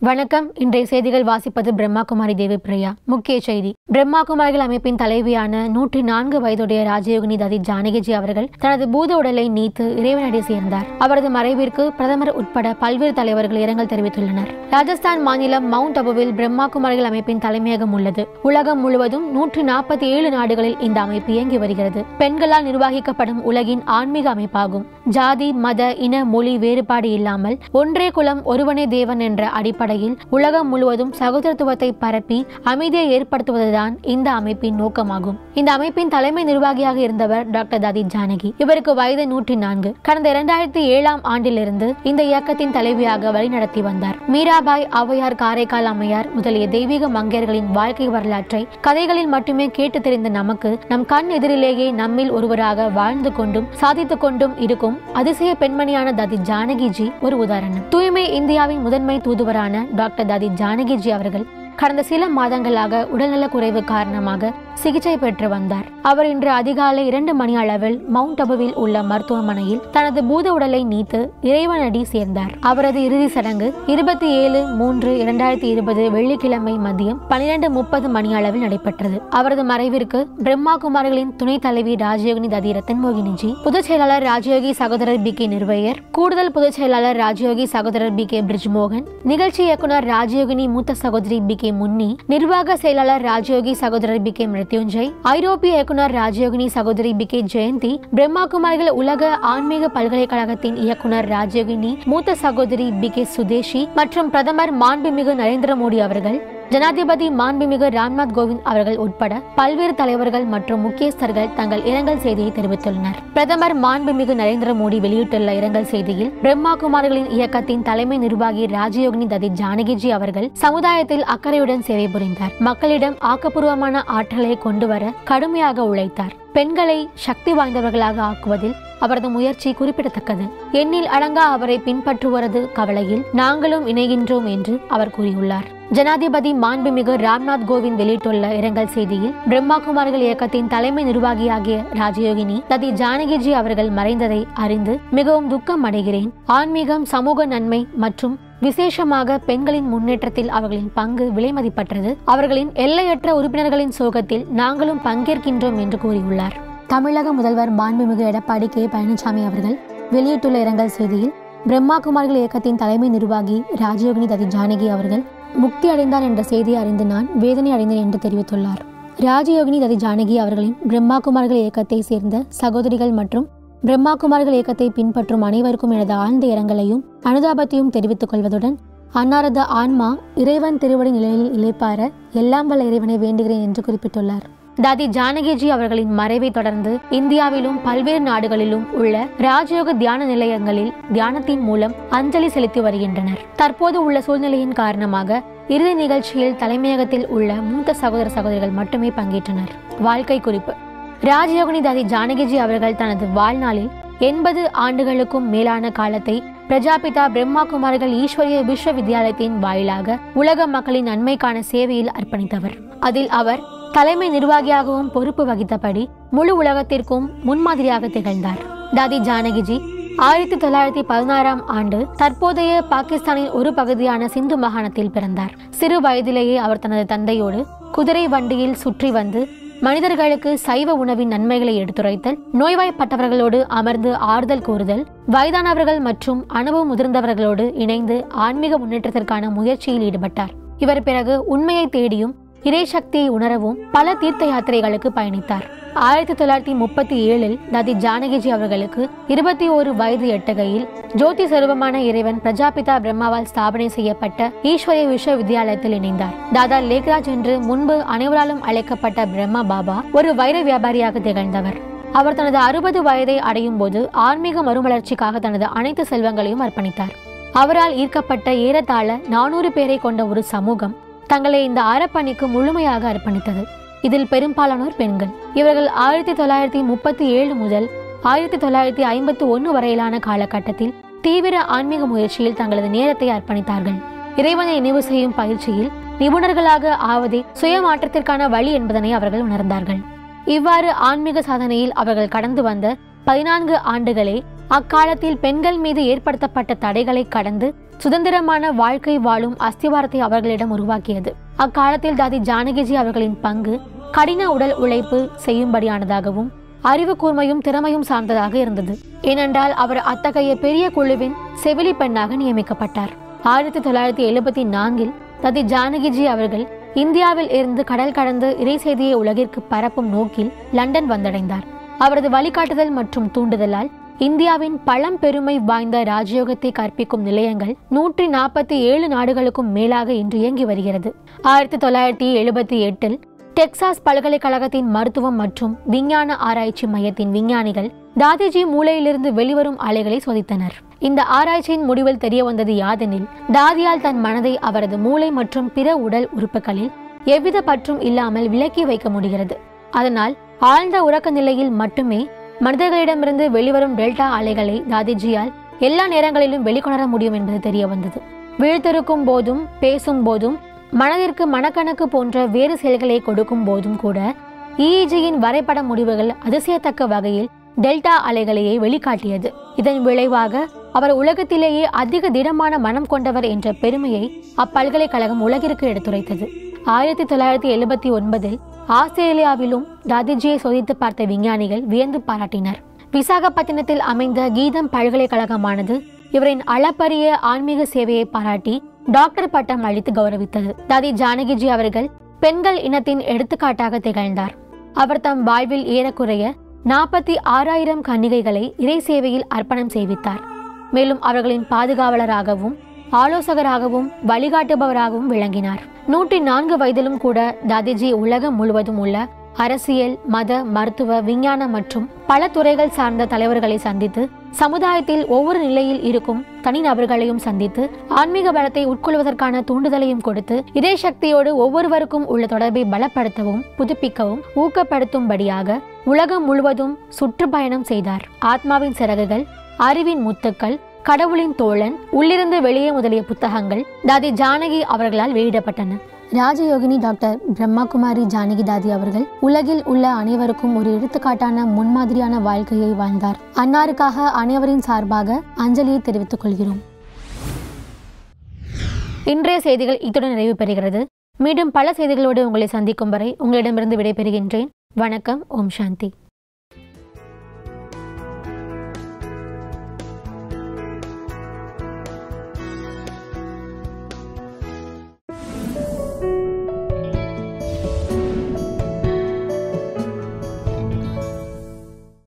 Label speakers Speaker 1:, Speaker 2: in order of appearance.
Speaker 1: வணக்கம் இன்றைய செய்திகள் வாசிப்பது பிரம்மாகுமாரி தேவி பிரியா முக்கிய செய்தி பிரம்மாகுமாரிகள் அமைப்பின் தலைவியான நூற்றி நான்கு வயதுடைய ராஜயோகினி ததி ஜானகிஜி அவர்கள் தனது பூத உடலை நீத்து இறைவனடி சேர்ந்தார் அவரது மறைவிற்கு பிரதமர் உட்பட பல்வேறு தலைவர்கள் இரங்கல் தெரிவித்துள்ளனர் ராஜஸ்தான் மாநிலம் மவுண்ட் அபுவில் பிரம்மாகுமாரிகள் அமைப்பின் தலைமையகம் உள்ளது உலகம் முழுவதும் நூற்றி நாற்பத்தி ஏழு நாடுகளில் இந்த அமைப்பு இயங்கி வருகிறது பெண்களால் நிர்வகிக்கப்படும் உலகின் ஆன்மீக அமைப்பாகும் ஜாதி மத இன மொழி வேறுபாடு இல்லாமல் ஒன்றே குலம் ஒருவனே தேவன் என்ற அடிப்படையில் உலகம் முழுவதும் சகோதரத்துவத்தை பரப்பி அமைதியை ஏற்படுத்துவதுதான் இந்த அமைப்பின் நோக்கமாகும் இந்த அமைப்பின் தலைமை நிர்வாகியாக இருந்தவர் டாக்டர் தாதி ஜானகி இவருக்கு வயது நூற்றி நான்கு கடந்த இரண்டாயிரத்தி ஏழாம் ஆண்டிலிருந்து இந்த இயக்கத்தின் தலைவியாக வழிநடத்தி வந்தார் மீராபாய் ஔவையார் காரைக்கால் அம்மையார் முதலிய தெய்வீக மங்கையர்களின் வாழ்க்கை வரலாற்றை கதைகளில் மட்டுமே கேட்டு தெரிந்த நமக்கு நம் கண் எதிரிலேயே நம்மில் ஒருவராக வாழ்ந்து கொண்டும் சாதித்துக் கொண்டும் இருக்கும் அதிசய பெண்மணியான தாதி ஜானகிஜி ஒரு உதாரணம் தூய்மை இந்தியாவின் முதன்மை தூதுவரான டாக்டர் தாதி ஜானகிஜி அவர்கள் கடந்த சில மாதங்களாக உடல்நலக் குறைவு காரணமாக சிகிச்சை பெற்று வந்தார் அவர் இன்று அதிகாலை இரண்டு மணி அளவில் மவுண்ட் அபுவில் உள்ள மருத்துவமனையில் தனது பூத உடலை நீத்து இறைவனடி சேர்ந்தார் அவரது இறுதி சடங்கு இருபத்தி ஏழு மூன்று இரண்டாயிரத்தி இருபது வெள்ளிக்கிழமை மதியம் பனிரெண்டு முப்பது மணி அளவில் நடைபெற்றது அவரது மறைவிற்கு பிரம்மா குமார்களின் துணைத் தலைவி ராஜயோகினி ததி ரத்தன் மோகினிஜி பொதுச் செயலாளர் ராஜயோகி சகோதரர் பி கே நிர்வயர் கூடுதல் பொதுச் செயலாளர் ராஜயோகி சகோதரர் பி கே பிரிஜ்மோகன் நிகழ்ச்சி இயக்குனர் ராஜயோகினி மூத்த சகோதரி பி கே முன்னி நிர்வாக செயலாளர் ராஜயோகி சகோதரர் பி கே மிருத்யுஞ்சய் ஐரோப்பிய இயக்குனர் ராஜயோகினி சகோதரி பி கே ஜெயந்தி பிரம்மா குமாரிகள் உலக ஆன்மீக பல்கலைக்கழகத்தின் இயக்குனர் ராஜயோகினி மூத்த சகோதரி பி கே சுதேஷி மற்றும் பிரதமர் மாண்புமிகு நரேந்திர மோடி அவர்கள் ஜனாதிபதி மாண்புமிகு ராம்நாத் கோவிந்த் அவர்கள் உட்பட பல்வேறு தலைவர்கள் மற்றும் முக்கியஸ்தர்கள் தங்கள் இரங்கல் செய்தியை தெரிவித்துள்ளனர் பிரதமர் மாண்புமிகு நரேந்திர மோடி வெளியிட்டுள்ள இரங்கல் செய்தியில் பிரம்மா குமார்களின் இயக்கத்தின் தலைமை நிர்வாகி ராஜயோகினி ததி ஜானகிஜி அவர்கள் சமுதாயத்தில் அக்கறையுடன் சேவை புரிந்தார் மக்களிடம் ஆக்கப்பூர்வமான ஆற்றலை கொண்டுவர கடுமையாக உழைத்தார் பெண்களை சக்தி வாய்ந்தவர்களாக ஆக்குவதில் அவரது முயற்சி குறிப்பிடத்தக்கது எண்ணில் அடங்கா அவரை பின்பற்றுவரது கவலையில் நாங்களும் இணைகின்றோம் என்று அவர் கூறியுள்ளார் ஜனாதிபதி மாண்புமிகு ராம்நாத் கோவிந்த் வெளியிட்டுள்ள இரங்கல் செய்தியில் பிரம்மா குமார்கள் இயக்கத்தின் தலைமை நிர்வாகியாகிய ராஜயோகினி ததி ஜானகிஜி அவர்கள் மறைந்ததை அறிந்து மிகவும் துக்கம் அடைகிறேன் ஆன்மீகம் சமூக நன்மை மற்றும் விசேஷமாக பெண்களின் முன்னேற்றத்தில் அவர்களின் பங்கு விலைமதிப்பற்றது அவர்களின் எல்லையற்ற உறுப்பினர்களின் சோகத்தில் நாங்களும் பங்கேற்கின்றோம் என்று கூறியுள்ளார் தமிழக முதல்வர் மாண்புமிகு எடப்பாடி கே பழனிசாமி அவர்கள் வெளியிட்டுள்ள இரங்கல் செய்தியில் பிரம்மா குமார்கள் இயக்கத்தின் தலைமை நிர்வாகி ராஜயோகினி ததி ஜானகி அவர்கள் முக்தி அடைந்தார் என்ற செய்தியை அறிந்து நான் வேதனை அடைந்தேன் என்று தெரிவித்துள்ளார் ராஜயோகினி ததி ஜானகி அவர்களின் பிரம்மா குமார்கள் இயக்கத்தை சேர்ந்த சகோதரிகள் மற்றும் பிரம்மா குமார்கள் இயக்கத்தை பின்பற்றும் அனைவருக்கும் எனது ஆழ்ந்த இரங்கலையும் அனுதாபத்தையும் தெரிவித்துக் கொள்வதுடன் அன்னாரது ஆன்மா இறைவன் திருவடி நிலையில் இழைப்பார எல்லாம் வல்ல இறைவனை வேண்டுகிறேன் என்று குறிப்பிட்டுள்ளார் தாதி ஜானகிஜி அவர்களின் மறைவை தொடர்ந்து இந்தியாவிலும் பல்வேறு நாடுகளிலும் உள்ள ராஜயோக தியான நிலையங்களில் தியானத்தின் மூலம் அஞ்சலி செலுத்தி வருகின்றனர் தற்போது உள்ள சூழ்நிலையின் காரணமாக இறுதி நிகழ்ச்சியில் தலைமையகத்தில் உள்ள மூத்த சகோதர சகோதரிகள் மட்டுமே பங்கேற்றனர் வாழ்க்கை குறிப்பு ராஜயோகினி தாதி ஜானகிஜி அவர்கள் தனது வாழ்நாளில் எண்பது ஆண்டுகளுக்கும் மேலான காலத்தை பிரஜாபிதா பிரம்மா குமார்கள் ஈஸ்வரிய விஸ்வவித்யாலயத்தின் வாயிலாக உலக மக்களின் நன்மைக்கான சேவையில் அர்ப்பணித்தவர் அதில் அவர் தலைமை நிர்வாகியாகவும் பொறுப்பு வகித்தபடி முழு உலகத்திற்கும் முன்மாதிரியாக திகழ்ந்தார் தாதி ஜானகிஜி ஆயிரத்தி தொள்ளாயிரத்தி பதினாறாம் ஆண்டு தற்போதைய பாகிஸ்தானின் ஒரு பகுதியான சிந்து மாகாணத்தில் பிறந்தார் சிறு வயதிலேயே அவர் தனது தந்தையோடு குதிரை வண்டியில் சுற்றி வந்து மனிதர்களுக்கு சைவ உணவின் நன்மைகளை எடுத்துரைத்தல் நோய்வாய்ப்பட்டவர்களோடு அமர்ந்து ஆறுதல் கூறுதல் வயதானவர்கள் மற்றும் அனுபவம் முதிர்ந்தவர்களோடு இணைந்து ஆன்மீக முன்னேற்றத்திற்கான முயற்சியில் ஈடுபட்டார் இவர் பிறகு உண்மையை தேடியும் இறைசக்தியை உணரவும் பல தீர்த்த யாத்திரைகளுக்கு பயணித்தார் ஆயிரத்தி தொள்ளாயிரத்தி முப்பத்தி ஏழில் நதி ஜானகிஜி அவர்களுக்கு இருபத்தி ஓரு வயது எட்டுகையில் ஜோதி சொரூபமான இறைவன் பிரஜாபிதா பிரம்மாவால் ஸ்தாபனை செய்யப்பட்ட ஈஸ்வரிய விஸ்வவித்யாலயத்தில் இணைந்தார் தாதா லேக்ராஜ் என்று முன்பு அனைவராலும் அழைக்கப்பட்ட பிரம்மா பாபா ஒரு வைர வியாபாரியாக திகழ்ந்தவர் அவர் தனது அறுபது வயதை அடையும் போது ஆன்மீக மறுமலர்ச்சிக்காக தனது அனைத்து செல்வங்களையும் அர்ப்பணித்தார் அவரால் ஈர்க்கப்பட்ட ஏறத்தாழ நானூறு பேரை கொண்ட ஒரு சமூகம் தங்களை இந்த அறப்பணிக்கு முழுமையாக அர்ப்பணித்தது இதில் பெரும்பாலானோர் பெண்கள் இவர்கள் ஆயிரத்தி தொள்ளாயிரத்தி முப்பத்தி ஏழு முதல் ஆயிரத்தி தொள்ளாயிரத்தி ஐம்பத்தி ஒன்று வரையிலான காலகட்டத்தில் தீவிர ஆன்மீக முயற்சியில் தங்களது நேரத்தை அர்ப்பணித்தார்கள் இறைவனை நினைவு செய்யும் பயிற்சியில் நிபுணர்களாக ஆவதே சுயமாற்றத்திற்கான வழி என்பதனை அவர்கள் உணர்ந்தார்கள் இவ்வாறு ஆன்மீக சாதனையில் அவர்கள் கடந்து வந்த பதினான்கு ஆண்டுகளே அக்காலத்தில் பெண்கள் மீது ஏற்படுத்தப்பட்ட தடைகளை கடந்து சுதந்திரமான வாழ்க்கை வாழும் அஸ்திவாரத்தை அவர்களிடம் உருவாக்கியது அக்காலத்தில் தாதி ஜானகிஜி அவர்களின் பங்கு கடின உடல் உழைப்பு செய்யும்படியானதாகவும் அறிவு கூர்மையும் திறமையும் சார்ந்ததாக இருந்தது ஏனென்றால் அவர் அத்தகைய பெரிய குழுவின் செவிலி பெண்ணாக நியமிக்கப்பட்டார் ஆயிரத்தி தொள்ளாயிரத்தி எழுபத்தி நான்கில் ததி ஜானகிஜி அவர்கள் இந்தியாவில் இருந்து கடல் கடந்து இறை செய்தியை உலகிற்கு பரப்பும் நோக்கில் லண்டன் வந்தடைந்தார் அவரது வழிகாட்டுதல் மற்றும் தூண்டுதலால் இந்தியாவின் பழம்பெருமை வாய்ந்த ராஜயோகத்தை கற்பிக்கும் நிலையங்கள் நூற்றி நாற்பத்தி ஏழு நாடுகளுக்கும் மேலாக இன்று இயங்கி வருகிறது ஆயிரத்தி தொள்ளாயிரத்தி எழுபத்தி எட்டில் டெக்சாஸ் பல்கலைக்கழகத்தின் மருத்துவம் மற்றும் விஞ்ஞான ஆராய்ச்சி மையத்தின் விஞ்ஞானிகள் தாதிஜி மூளையிலிருந்து வெளிவரும் அலைகளை சோதித்தனர் இந்த ஆராய்ச்சியின் முடிவில் தெரிய வந்தது யாதெனில் தாதியால் தன் மனதை அவரது மூளை மற்றும் பிற உடல் உறுப்புகளில் எவ்வித பற்றும் இல்லாமல் விலக்கி வைக்க முடிகிறது அதனால் ஆழ்ந்த உறக்க நிலையில் மட்டுமே மனிதர்களிடமிருந்து வெளிவரும் டெல்டா அலைகளை தாதிஜியால் எல்லா நேரங்களிலும் வெளிக்கொணர முடியும் என்பது தெரிய வந்தது விழித்திருக்கும் போதும் பேசும் போதும் மனதிற்கு மனக்கணக்கு போன்ற வேறு செயல்களை கொடுக்கும் போதும் கூட இஇஜியின் வரைபட முடிவுகள் அதிசயத்தக்க வகையில் டெல்டா அலைகளையே வெளிக்காட்டியது இதன் விளைவாக அவர் உலகத்திலேயே அதிக திடமான மனம் கொண்டவர் என்ற பெருமையை அப்பல்கலைக்கழகம் உலகிற்கு எடுத்துரைத்தது ஆயிரத்தி தொள்ளாயிரத்தி எழுபத்தி ஒன்பதில் ஆஸ்திரேலியாவிலும் தாதிஜியை சோதித்து பார்த்த விஞ்ஞானிகள் வியந்து பாராட்டினர் விசாகப்பட்டினத்தில் அமைந்த கீதம் பல்கலைக்கழகமானது இவரின் அளப்பரிய ஆன்மீக சேவையை பாராட்டி டாக்டர் பட்டம் அளித்து கௌரவித்தது தாதி ஜானகிஜி அவர்கள் பெண்கள் இனத்தின் எடுத்துக்காட்டாக திகழ்ந்தார் அவர் தம் வாழ்வில் ஏறக்குறைய நாற்பத்தி ஆறாயிரம் கன்னிகைகளை இறை சேவையில் அர்ப்பணம் செய்வித்தார் மேலும் அவர்களின் பாதுகாவலராகவும் ஆலோசகராகவும் வழிகாட்டுபவராகவும் விளங்கினார் நூற்றி நான்கு வயதிலும் கூட தாதிஜி உலகம் முழுவதும் உள்ள அரசியல் மத மருத்துவ விஞ்ஞான மற்றும் பல துறைகள் சார்ந்த தலைவர்களை சந்தித்து சமுதாயத்தில் ஒவ்வொரு நிலையில் இருக்கும் தனிநபர்களையும் சந்தித்து ஆன்மீக பலத்தை உட்கொள்வதற்கான தூண்டுதலையும் கொடுத்து இதே சக்தியோடு ஒவ்வொருவருக்கும் உள்ள தொடர்பை பலப்படுத்தவும் புதுப்பிக்கவும் ஊக்கப்படுத்தும்படியாக உலகம் முழுவதும் சுற்றுப்பயணம் செய்தார் ஆத்மாவின் சிறகுகள் அறிவின் முத்துக்கள் கடவுளின் தோழன் உள்ளிருந்து வெளியே முதலிய புத்தகங்கள் தாதி ஜானகி அவர்களால் வெளியிடப்பட்டன ராஜயோகினி டாக்டர் பிரம்மாகுமாரி ஜானகி தாதி அவர்கள் உலகில் உள்ள அனைவருக்கும் ஒரு எடுத்துக்காட்டான முன்மாதிரியான வாழ்க்கையை வாழ்ந்தார் அன்னாருக்காக அனைவரின் சார்பாக அஞ்சலியை தெரிவித்துக் கொள்கிறோம் இன்றைய செய்திகள் இத்துடன் நிறைவு பெறுகிறது மீண்டும் பல செய்திகளோடு உங்களை சந்திக்கும் வரை உங்களிடமிருந்து விடைபெறுகின்றேன் வணக்கம் ஓம் சாந்தி